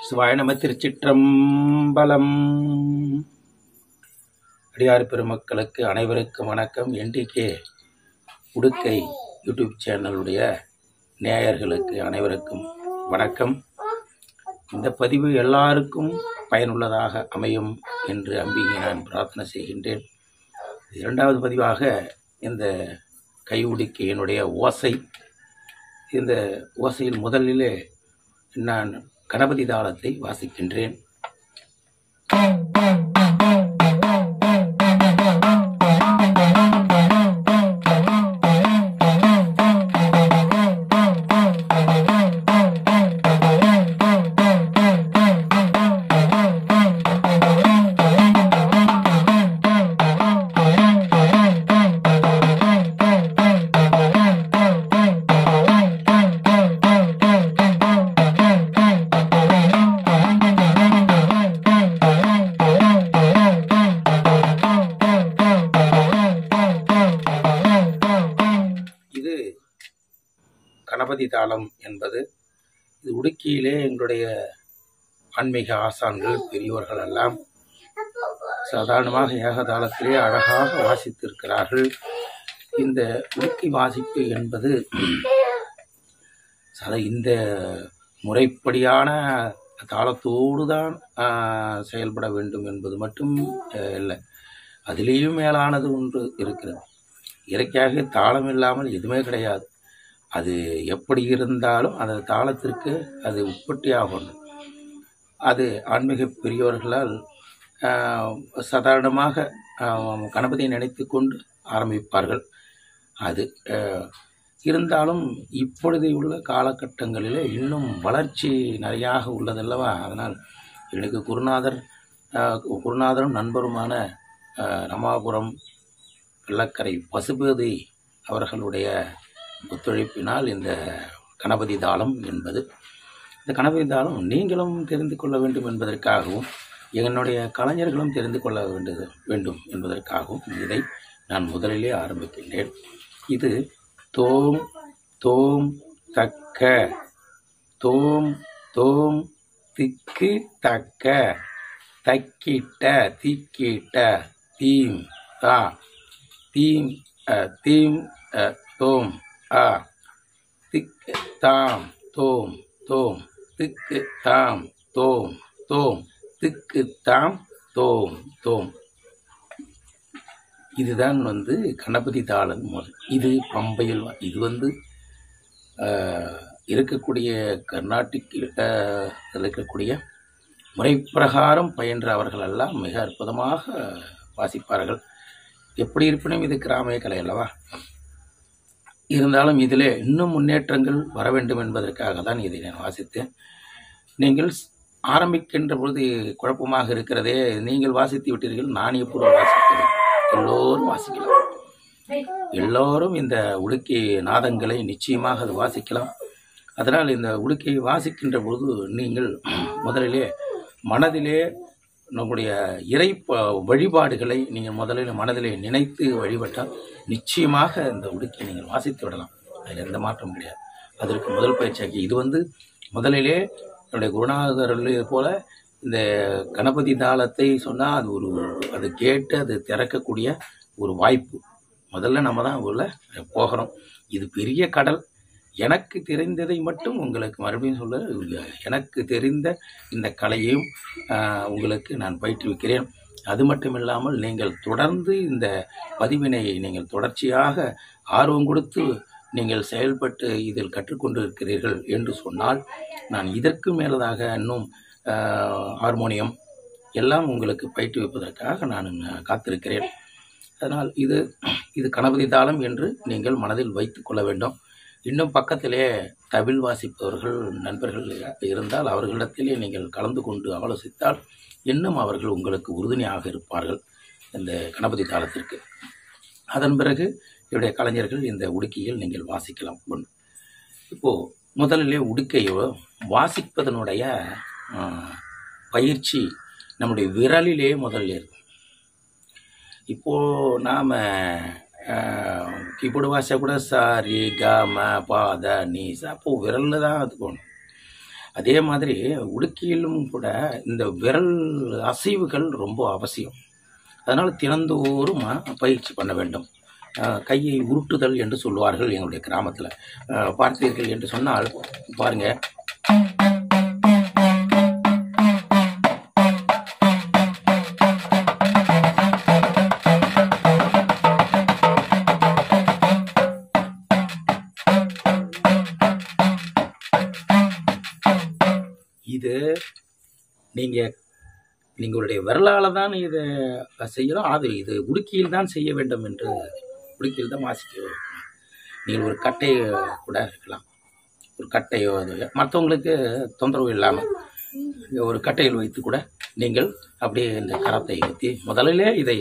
சிவாய நம திருச்சிற்றம்பலம் அடியார் பெருமக்களுக்கு அனைவருக்கும் வணக்கம் என்டிகே உடுக்கை யூடியூப் சேனலுடைய நேயர்களுக்கு அனைவருக்கும் வணக்கம் இந்த பதிவு எல்லாருக்கும் பயனுள்ளதாக அமையும் என்று அம்பிகை நான் பிரார்த்தனை செய்கின்றேன் இரண்டாவது பதிவாக இந்த கையுடுக்கையினுடைய ஓசை இந்த ஓசையில் முதலிலே நான் கணபதி தாளத்தை வாசிக்கின்றேன் இது கணபதி தாளம் என்பது இது உடுக்கியிலே எங்களுடைய ஆன்மீக ஆசான்கள் பெரியோர்கள் எல்லாம் சாதாரணமாக ஏகதாளத்திலே அழகாக வாசித்திருக்கிறார்கள் இந்த உடுக்கி வாசிப்பு என்பது சத இந்த முறைப்படியான தாளத்தோடு தான் ஆஹ், செயல்பட வேண்டும் என்பது மட்டும் அஹ், இல்லை அதிலேயும் மேலானது ஒன்று இருக்கிறது இயற்கையாக தாளம் இல்லாமல் எதுவுமே கிடையாது அது எப்படி இருந்தாலும் அந்த தாளத்திற்கு அது உற்பத்தி ஆகணும் அது ஆன்மீக பெரியோர்களால் ஆஹ், சாதாரணமாக ஆஹ், கணபதியை நினைத்து கொண்டு ஆரம்பிப்பார்கள் அது ஆஹ், இருந்தாலும் இப்பொழுது உள்ள காலகட்டங்களிலே இன்னும் வளர்ச்சி நிறையாக உள்ளதல்லவா அதனால் எனக்கு குருநாதர் ஆஹ், குருநாதரும் நண்பருமான ஆஹ், ரமாபுரம் வெள்ளக்கரை பசுபதி அவர்களுடைய ஒத்துழைப்பினால் இந்த கணபதி தாளம் என்பது இந்த கணபதி தாளம் நீங்களும் தெரிந்து கொள்ள வேண்டும் என்பதற்காகவும் என்னுடைய கலைஞர்களும் தெரிந்து கொள்ள வேண்டியது வேண்டும் என்பதற்காகவும் இதை நான் முதலிலே ஆரம்பிக்கின்றேன் இது தோம் தோம் தக்க தோம் தோம் திக்கு தக்க தக்கிட்ட திக்கிட்ட தீம் தா தீம் அ, தீம் அ, தோம் ஆ திக்கு தாம் தோம் தோம் திக்கு தாம் தோம் தோம் திக்கு தாம் தோம் தோம் இதுதான் வந்து கணபதி தாளம் முறை இது பம்பையில் வ- இது வந்து ஆஹ், இருக்கக்கூடிய கர்நாடிக்கில் ஆஹ், இருக்கக்கூடிய முறைப்பிரகாரம் பயின்ற அவர்கள் எல்லாம் மிக அற்புதமாக வாசிப்பார்கள் எப்படி இருப்பினும் இது கிராமிய கலை அல்லவா இருந்தாலும் இதிலே இன்னும் முன்னேற்றங்கள் வர வேண்டும் என்பதற்காக தான் இதை நான் வாசித்தேன் நீங்கள் ஸ்- ஆரம்பிக்கின்ற பொழுது குழப்பமாக இருக்கிறதே நீங்கள் வாசித்து விட்டீர்கள் நான் எப்படி வாசிப்பது எல்லோரும் வாசிக்கலாம் எல்லோரும் இந்த உடுக்கி நாதங்களை நிச்சயமாக அது வாசிக்கலாம் அதனால் இந்த உடுக்கையை வாசிக்கின்ற பொழுது நீங்கள் முதலிலே மனதிலே நம்முடைய இறை ப- வழிபாடுகளை நீங்கள் முதலில் மனதிலே நினைத்து வழிபட்டால் நிச்சயமாக இந்த உடுக்கையை நீங்கள் வாசித்து விடலாம் அதில் எந்த மாற்றம் கிடையாது அதற்கு முதல் பயிற்சியாக்கி இது வந்து முதலிலே என்னுடைய குருநாதர்கள் போல இந்த கணபதி தாளத்தை சொன்னால் அது ஒரு அது கேட்டு அது திறக்கக்கூடிய ஒரு வாய்ப்பு முதல்ல நம்ம தான் உள்ள போகிறோம் இது பெரிய கடல் எனக்கு தெரிந்ததை மட்டும் உங்களுக்கு மறுபடியும் சொல்ல எனக்கு தெரிந்த இந்த கலையையும் ஆஹ், உங்களுக்கு நான் பயிற்றுவிக்கிறேன் அது மட்டும் இல்லாமல் நீங்கள் தொடர்ந்து இந்த பதிவினை நீங்கள் தொடர்ச்சியாக ஆர்வம் கொடுத்து நீங்கள் செயல்பட்டு இதில் கற்றுக்கொண்டு இருக்கிறீர்கள் என்று சொன்னால் நான் இதற்கு மேலதாக இன்னும் ஆஹ், ஹார்மோனியம் எல்லாம் உங்களுக்கு பயிற்றுவிப்பதற்காக நான் காத்திருக்கிறேன் அதனால் இது இது கணபதி தாளம் என்று நீங்கள் மனதில் வைத்துக் கொள்ள வேண்டும் இன்னும் பக்கத்திலே தவில் வாசிப்பவர்கள் நண்பர்கள் இருந்தால் அவர்களிடத்திலே நீங்கள் கலந்து கொண்டு ஆலோசித்தால் இன்னும் அவர்கள் உங்களுக்கு உறுதுணையாக இருப்பார்கள் இந்த கணபதி தாளத்திற்கு அதன் பிறகு என்னுடைய கலைஞர்கள் இந்த உடுக்கையில் நீங்கள் வாசிக்கலாம் ஒன்று இப்போது முதலிலே உடுக்கையோ வாசிப்பதனுடைய ஆ, பயிற்சி நம்முடைய விரலிலே முதல்ல இருக்கும் இப்போ நாம கீபோர்டு வாசிச்சா கூட சா ரி க ம பா த நீ சா அப்போ விரலில் தான் அது போகணும் அதே மாதிரி உடுக்கியிலும் கூட இந்த விரல் அசைவுகள் ரொம்ப அவசியம் அதனால் தினந்தோறும் அஹ், பயிற்சி பண்ண வேண்டும் அஹ், கையை உருட்டுதல் என்று சொல்லுவார்கள் எங்களுடைய கிராமத்தில் பார்த்தீர்கள் என்று சொன்னால் பாருங்க இது நீங்கள் நீங்களுடைய விரலால் தான் இதை செய்யணும் அது இது உடுக்கியில் தான் செய்ய வேண்டும் என்று உடுக்கியில் தான் வாசிக்க நீங்கள் ஒரு கட்டை கூட இருக்கலாம் ஒரு கட்டையோ அது மற்றவங்களுக்கு தொந்தரவு இல்லாமல் ஒரு கட்டையில் வைத்து கூட நீங்கள் அப்படியே இந்த கரத்தை ஊற்றி முதலிலே இதை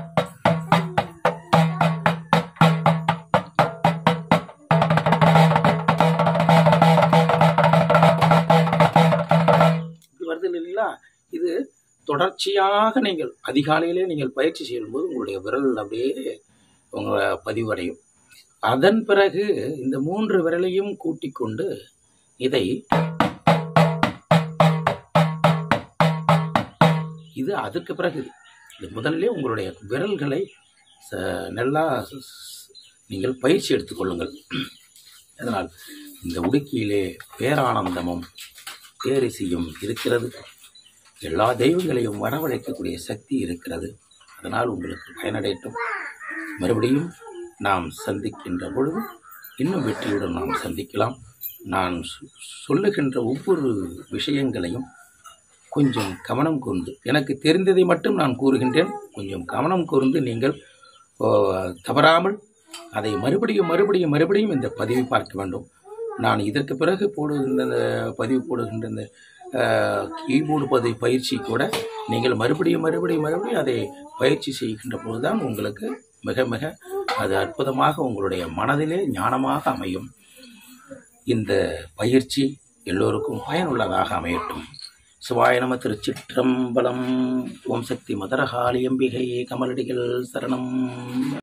இது வருது இல்லைங்களா இது தொடர்ச்சியாக நீங்கள் அதிகாலையிலே நீங்கள் பயிற்சி செய்யும்போது உங்களுடைய விரல் அப்படியே உங்களை பதிவடையும் அதன் பிறகு இந்த மூன்று விரலையும் கூட்டிக் கொண்டு இதை இது அதுக்கு பிறகு இது முதல்ல உங்களுடைய விரல்களை ச- நல்லா ச- ச- நீங்கள் பயிற்சி எடுத்துக்கொள்ளுங்கள் அதனால் இந்த உடுக்கியிலே பேரானந்தமும் பேரிசையும் இருக்கிறது எல்லா தெய்வங்களையும் வரவழைக்கக்கூடிய சக்தி இருக்கிறது அதனால் உங்களுக்கு பயனடையட்டும் மறுபடியும் நாம் சந்திக்கின்ற பொழுது இன்னும் வெற்றியுடன் நாம் சந்திக்கலாம் நான் சொ- சொல்லுகின்ற ஒவ்வொரு விஷயங்களையும் கொஞ்சம் கவனம் கூர்ந்து எனக்கு தெரிந்ததை மட்டும் நான் கூறுகின்றேன் கொஞ்சம் கவனம் கூர்ந்து நீங்கள் ஓ, தவறாமல் அதை மறுபடியும் மறுபடியும் மறுபடியும் இந்த பதிவை பார்க்க வேண்டும் நான் இதற்கு பிறகு போடுகின்ற இந்த பதிவு போடுகின்ற இந்த கீபோர்டு பதிவு பயிற்சி கூட நீங்கள் மறுபடியும் மறுபடியும் மறுபடியும் அதை பயிற்சி செய்கின்ற பொழுதுதான் உங்களுக்கு மிக மிக அது அற்புதமாக உங்களுடைய மனதிலே ஞானமாக அமையும் இந்த பயிற்சி எல்லோருக்கும் பயனுள்ளதாக அமையட்டும் சிவாய நம திருச்சிற்றம்பலம் ஓம் சக்தி மதரகாளி அம்பிகை கமலடிகள் சரணம்